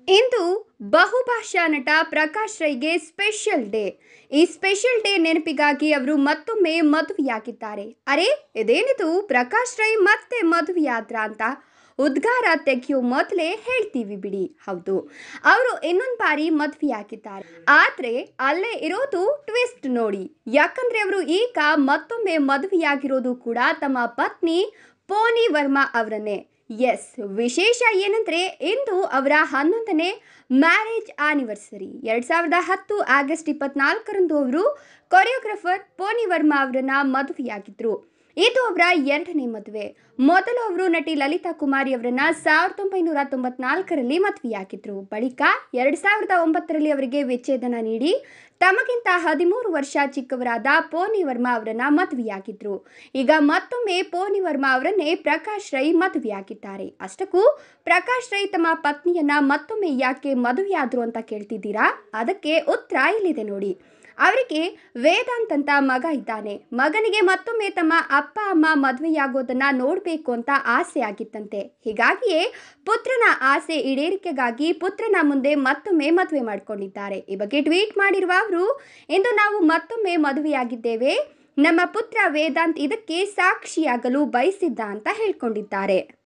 ಇಂದು ಬಹುಭಾಷಾ ನಟ ಪ್ರಕಾಶ್ ರೈಗೆ ಸ್ಪೆಷಲ್ ಡೇ ಈ ಸ್ಪೆಷಲ್ ಡೇ ನೆನಪಿಗಾಗಿ ಅವರು ಮತ್ತೊಮ್ಮೆ ಮದುವೆಯಾಗಿದ್ದಾರೆ ಅರೆ ಇದೇನಿದು ಪ್ರಕಾಶ್ ರೈ ಮತ್ತೆ ಮದುವೆಯಾದ್ರ ಅಂತ ಉದ್ಗಾರ ತೆಗೆಯೋ ಮೊದಲೇ ಹೇಳ್ತೀವಿ ಬಿಡಿ ಹೌದು ಅವರು ಇನ್ನೊಂದು ಬಾರಿ ಮದುವೆಯಾಗಿದ್ದಾರೆ ಆದರೆ ಅಲ್ಲೇ ಇರೋದು ಟ್ವಿಸ್ಟ್ ನೋಡಿ ಯಾಕಂದ್ರೆ ಅವರು ಈಗ ಮತ್ತೊಮ್ಮೆ ಮದುವೆಯಾಗಿರೋದು ಕೂಡ ತಮ್ಮ ಪತ್ನಿ ಪೋನಿ ವರ್ಮಾ ಅವರನ್ನೇ ಎಸ್ ವಿಶೇಷ ಏನಂದ್ರೆ ಇಂದು ಅವರ ಹನ್ನೊಂದನೇ ಮ್ಯಾರೇಜ್ ಆನಿವರ್ಸರಿ ಎರಡ್ ಸಾವಿರದ ಹತ್ತು ಆಗಸ್ಟ್ ಇಪ್ಪತ್ನಾಲ್ಕರಂದು ಅವರು ಕೊರಿಯೋಗ್ರಾಫರ್ ಪೋನಿ ವರ್ಮಾ ಅವರನ್ನ ಮದುವೆಯಾಗಿದ್ರು ಇದು ಅವರ ಎರಡನೇ ಮದುವೆ ಮೊದಲು ಅವರು ನಟಿ ಲಲಿತಾ ಕುಮಾರಿ ಅವರನ್ನ ಸಾವಿರದ ಒಂಬೈನೂರ ತೊಂಬತ್ನಾಲ್ಕರಲ್ಲಿ ಮದುವೆಯಾಗಿದ್ರು ಬಳಿಕ ಎರಡ್ ಸಾವಿರದ ಒಂಬತ್ತರಲ್ಲಿ ಅವರಿಗೆ ವಿಚ್ಛೇದನ ನೀಡಿ ತಮಗಿಂತ ಹದಿಮೂರು ವರ್ಷ ಚಿಕ್ಕವರಾದ ಪೋನಿ ವರ್ಮಾ ಅವರನ್ನ ಮದುವೆಯಾಗಿದ್ರು ಈಗ ಮತ್ತೊಮ್ಮೆ ಪೋನಿ ವರ್ಮಾ ಅವರನ್ನೇ ಪ್ರಕಾಶ್ ರೈ ಮದುವೆಯಾಗಿದ್ದಾರೆ ಅಷ್ಟಕ್ಕೂ ಪ್ರಕಾಶ್ ರೈ ತಮ್ಮ ಪತ್ನಿಯನ್ನ ಮತ್ತೊಮ್ಮೆ ಯಾಕೆ ಮದುವೆಯಾದ್ರು ಅಂತ ಕೇಳ್ತಿದ್ದೀರಾ ಅದಕ್ಕೆ ಉತ್ತರ ಇಲ್ಲಿದೆ ನೋಡಿ ಅವರಿಗೆ ವೇದಾಂತ್ ಅಂತ ಮಗ ಇದ್ದಾನೆ ಮಗನಿಗೆ ಮತ್ತೊಮ್ಮೆ ತಮ್ಮ ಅಪ್ಪ ಅಮ್ಮ ಮದುವೆಯಾಗೋದನ್ನ ನೋಡಬೇಕು ಅಂತ ಆಸೆ ಆಗಿತ್ತಂತೆ ಹೀಗಾಗಿಯೇ ಪುತ್ರನ ಆಸೆ ಈಡೇರಿಕೆಗಾಗಿ ಪುತ್ರನ ಮುಂದೆ ಮತ್ತೊಮ್ಮೆ ಮದುವೆ ಮಾಡಿಕೊಂಡಿದ್ದಾರೆ ಈ ಬಗ್ಗೆ ಟ್ವೀಟ್ ಮಾಡಿರುವ ಅವರು ಇಂದು ನಾವು ಮತ್ತೊಮ್ಮೆ ಮದುವೆಯಾಗಿದ್ದೇವೆ ನಮ್ಮ ಪುತ್ರ ವೇದಾಂತ್ ಇದಕ್ಕೆ ಸಾಕ್ಷಿಯಾಗಲು ಬಯಸಿದ್ದ ಅಂತ ಹೇಳ್ಕೊಂಡಿದ್ದಾರೆ